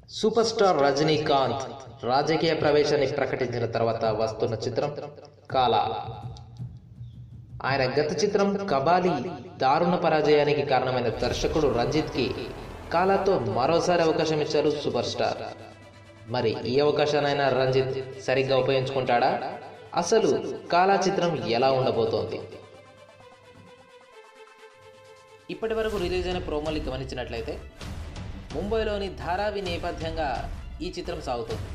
super star Rajinikanth రాజకీయ ప్రవేశాన్ని ప్రకటించిన తర్వాత వస్తున్న చిత్రం కాలా ఆయన గత చిత్రం కబాలి దారుణ పరాజయానికి కారణమైన దర్శకుడు రంజిత్ కి కాలాతో మరోసారి అవకాశం ఇచ్చారు సూపర్ స్టార్ మరి ఈ అవకాశానైనా రంజిత్ సరిగ్గా ఉపయోగించుకుంటాడా అసలు కాలా చిత్రం ఎలా ఉండబోతోంది ఇప్పటి వరకు రిలీజ్ అయిన ప్రోమోలు గమనించినట్లయితే ముంబైలోని ధారావి నేపథ్యంగా ఈ చిత్రం సాగుతుంది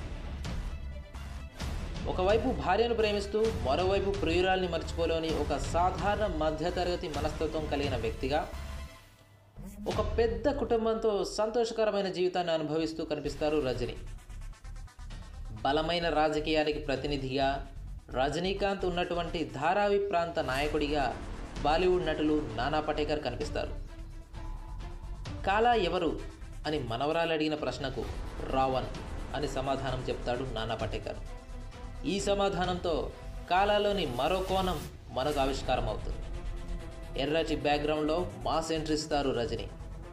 ఒకవైపు భార్యను ప్రేమిస్తూ మరోవైపు ప్రియురాల్ని మర్చిపోలేని ఒక సాధారణ మధ్యతరగతి మనస్తత్వం కలిగిన వ్యక్తిగా ఒక పెద్ద కుటుంబంతో సంతోషకరమైన జీవితాన్ని అనుభవిస్తూ కనిపిస్తారు రజనీ బలమైన రాజకీయానికి ప్రతినిధిగా రజనీకాంత్ ఉన్నటువంటి ధారావి ప్రాంత నాయకుడిగా బాలీవుడ్ నటులు నానా పటేకర్ కనిపిస్తారు కాలా ఎవరు అని మనవరాలు అడిగిన ప్రశ్నకు రావణ్ అని సమాధానం చెప్తాడు నానా పటేకర్ ఈ సమాధానంతో కాలాలోని మరో కోణం మనకు ఆవిష్కారం అవుతుంది ఎర్రటి బ్యాక్గ్రౌండ్లో మాస్ ఎంట్రీ ఇస్తారు రజని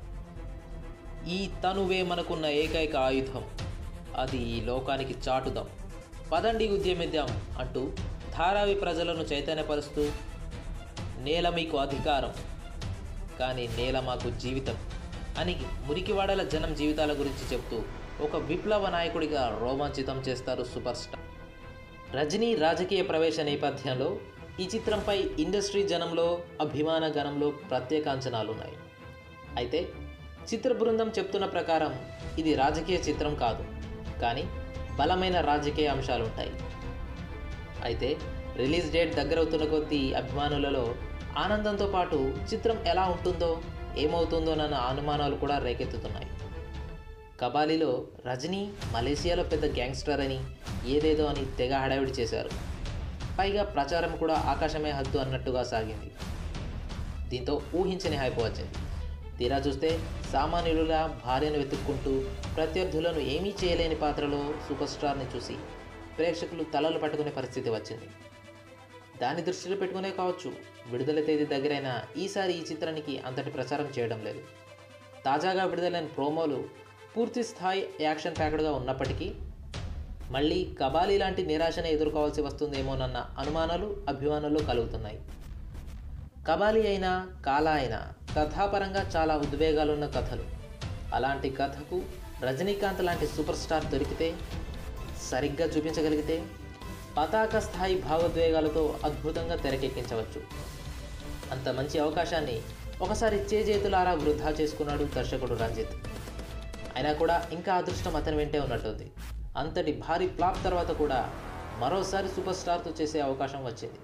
ఈ తనువే మనకున్న ఏకైక ఆయుధం అది ఈ లోకానికి చాటుదాం పదండి ఉద్యమిద్దాం అంటూ ధారావి ప్రజలను చైతన్యపరుస్తూ నేల మీకు అధికారం కానీ నేల మాకు జీవితం అని మురికివాడల జనం జీవితాల గురించి చెప్తూ ఒక విప్లవ నాయకుడిగా రోమాంచితం చేస్తారు సూపర్ స్టార్ రజనీ రాజకీయ ప్రవేశ నేపథ్యంలో ఈ చిత్రంపై ఇండస్ట్రీ జనంలో అభిమాన గణంలో ప్రత్యేక అంచనాలు ఉన్నాయి అయితే చిత్ర బృందం చెప్తున్న ప్రకారం ఇది రాజకీయ చిత్రం కాదు కానీ బలమైన రాజకీయ అంశాలు ఉంటాయి అయితే రిలీజ్ డేట్ దగ్గరవుతున్న కొద్దీ అభిమానులలో ఆనందంతో పాటు చిత్రం ఎలా ఉంటుందో ఏమవుతుందోనన్న అనుమానాలు కూడా రేకెత్తుతున్నాయి కబాలీలో రజనీ మలేసియాలో పెద్ద గ్యాంగ్స్టర్ అని ఏదేదో అని తెగ హడావిడి చేశారు పైగా ప్రచారం కూడా ఆకాశమే హద్దు అన్నట్టుగా సాగింది దీంతో ఊహించని హైప్ వచ్చింది తీరా చూస్తే సామాన్యులుగా భార్యను వెతుక్కుంటూ ప్రత్యర్థులను ఏమీ చేయలేని పాత్రలో సూపర్ స్టార్ని చూసి ప్రేక్షకులు తలలు పట్టుకునే పరిస్థితి వచ్చింది దాన్ని దృష్టిలో పెట్టుకునే కావచ్చు విడుదల తేదీ దగ్గరైన ఈసారి ఈ చిత్రానికి అంతటి ప్రచారం చేయడం లేదు తాజాగా విడుదలైన ప్రోమోలు పూర్తి స్థాయి యాక్షన్ ప్యాక్డ్గా ఉన్నప్పటికీ మళ్ళీ కబాలీ లాంటి నిరాశనే ఎదుర్కోవాల్సి వస్తుందేమోనన్న అనుమానాలు అభిమానుల్లో కలుగుతున్నాయి కబాలీ అయినా కాలా అయినా కథాపరంగా చాలా ఉద్వేగాలున్న కథలు అలాంటి కథకు రజనీకాంత్ లాంటి సూపర్ స్టార్ దొరికితే సరిగ్గా చూపించగలిగితే పతాక స్థాయి భావోద్వేగాలతో అద్భుతంగా తెరకెక్కించవచ్చు అంత మంచి అవకాశాన్ని ఒకసారి చేజేతులారా వృధా చేసుకున్నాడు దర్శకుడు రంజిత్ అయినా కూడా ఇంకా అదృష్టం అతని వెంటే ఉన్నట్టుంది అంతటి భారీ ఫ్లాప్ తర్వాత కూడా మరోసారి సూపర్ స్టార్తో చేసే అవకాశం వచ్చింది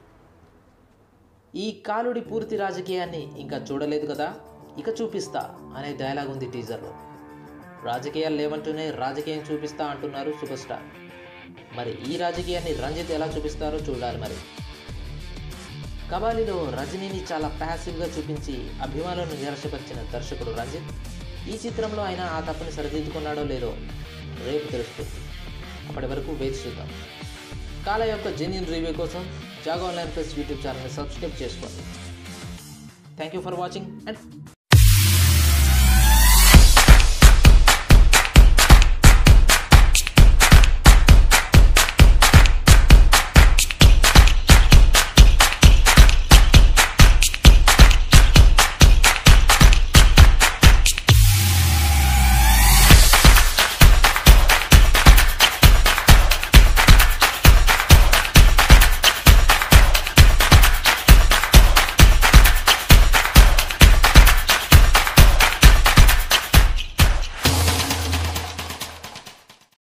ఈ కాలుడి పూర్తి రాజకీయాన్ని ఇంకా చూడలేదు కదా ఇక చూపిస్తా అనే డైలాగ్ ఉంది టీజర్లో రాజకీయాలు లేవంటూనే రాజకీయం చూపిస్తా అంటున్నారు సూపర్ స్టార్ మరి ఈ రాజకీయాన్ని రంజిత్ ఎలా చూపిస్తారో చూడాలి మరి కబాలీలో రజనీని చాలా ప్యాసివ్గా చూపించి అభిమానులను నిరాశపరిచిన దర్శకుడు రంజిత్ ఈ చిత్రంలో ఆయన ఆ తప్పుని సరిదిద్దుకున్నాడో లేదో రేపు తెలుస్తుంది అప్పటి వరకు వేచి చూద్దాం కాల యొక్క జెన్యున్ రివ్యూ కోసం జాగో ఆన్లైన్ ప్లస్ యూట్యూబ్ ఛానల్ని సబ్స్క్రైబ్ చేసుకోండి thank you for watching and